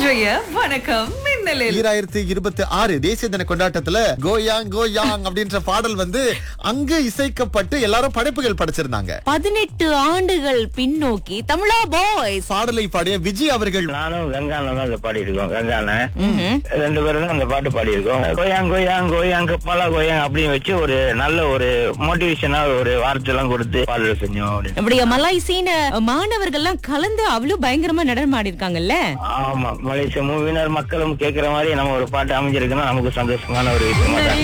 இன்றைய வணக்கம் மின்னலில் ஈராயிரத்தி இருபத்தி ஆறு தேசிய தின கொண்டாட்டத்துல கோயாங் கோயாங் அப்படின்ற பாடல் வந்து அங்கு இசைக்கப்பட்டு எல்லாரும் படைப்புகள் படைச்சிருந்தாங்க பதினெட்டு ஆண்டுகள் பின்னோக்கி தமிழா பாய்ஸ் பாடலை பாடிய விஜய் அவர்கள் நானும் கங்கான தான் அந்த பாடி இருக்கோம் கங்கான ரெண்டு பேரும் தான் அந்த பாட்டு பாடி இருக்கோம் கோயாங் கோயாங் கோயாங் கப்பாலா கோயாங் அப்படின்னு வச்சு ஒரு நல்ல ஒரு மோட்டிவேஷனா ஒரு வார்த்தை எல்லாம் கொடுத்து பாடல் செஞ்சோம் அப்படின்னு. நம்முடைய மலாய்சீன மாணவர்கள்லாம் கலந்து அவ்வளவு பயங்கரமா நடனம் ஆடி இருக்காங்கல்ல ஆமா மலேசிய மூவினர் மக்களும் கேக்குற மாதிரி நம்ம ஒரு பாட்டு அமைஞ்சிருக்குன்னா நமக்கு சந்தோஷமான ஒரு விஷயம்